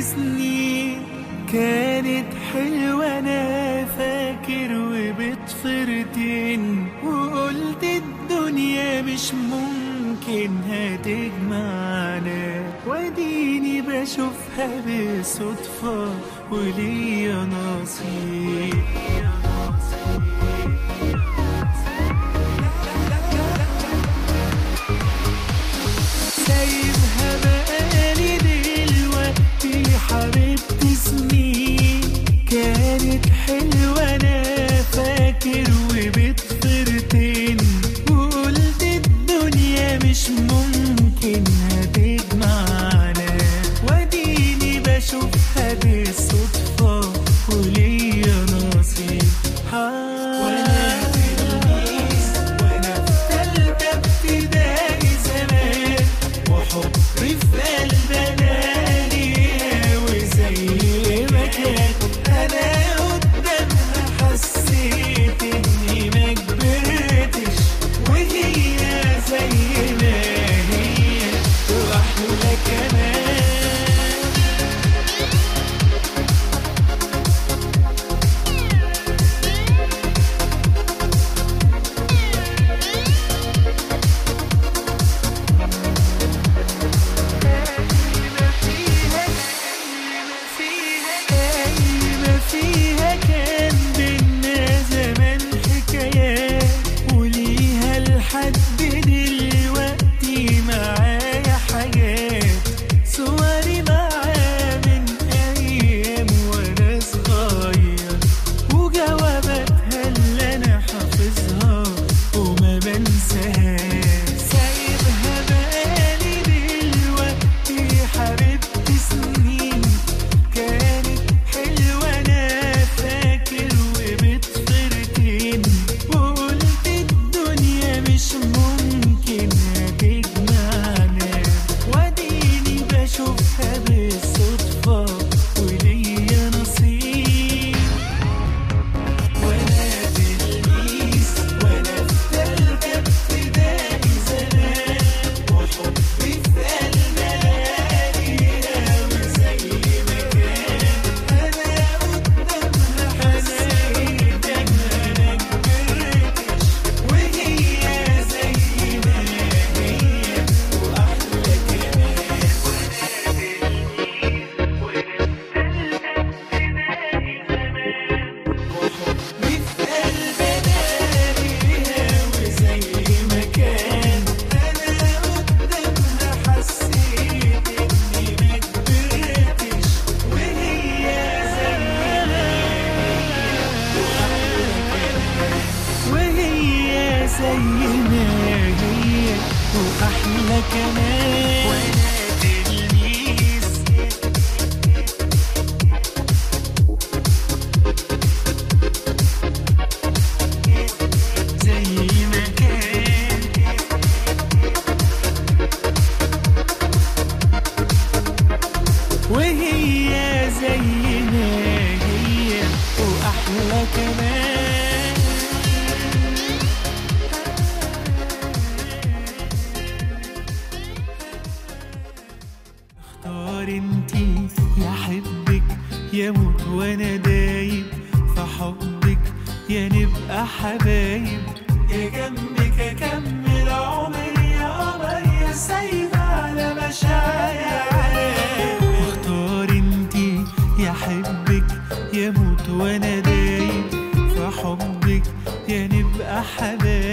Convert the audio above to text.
سنين كانت حلوة أنا فاكر وبتفرتين وقلت الدنيا مش ممكن هتجمعنا واديني بشوفها بالصدفة وليا نصيب سايبها بقالي دلوقتي حبيبتي سنين كانت حلوة أنا فاكر وبتفرتين وقلت الدنيا مش ممكن هتجمعنا واديني بشوفها بالصدفة وليا نصيب وانا تلميذ وانا في تالتة ابتدائي زمان وحبي في قلبنا ليها وزي ما كان انا قدامها حسيت اني ما كبرتش وهي زي ما هي واحلى كمان ما فيها كان بينا زمان حكايات وليها لحد دلوقتي معايا حاجات صوري معاه من ايام وانا صغير وجواباتها اللي انا حافظها وما بنساهاش سايبها بقالي دلوقتي حبيبتي سنين كانت حلوة أنا فاكر وبتفرتين وقلت الدنيا مش ممكن هتجمعنا واديني بشوفها بالصدفة وليا نصيب وانا تلميذ وانا في تالتة ابتدائي زمان وحبي في قلبنا ليها وزي ما كان انا قدامها حسيت ان انا كبرتش وهي زي ما هي واحلى كمان وحبي في قلبنا ليها وزي ما كان انا قدامها حسيت اني ما كبرتش وهي زي ما هي وهي زي ما هي واحلى كمان وانا تلميذ زي ما كان وهي زي ما هي واحلى كمان اختار انتي يا حبك يموت وانا دايب في حبك يا نبقى حبايب يا جنبك اكمل عمري يا قمر يا سايبة على مشاعري اختار انتي يا حبك يموت وانا دايب في حبك يا نبقى حبايب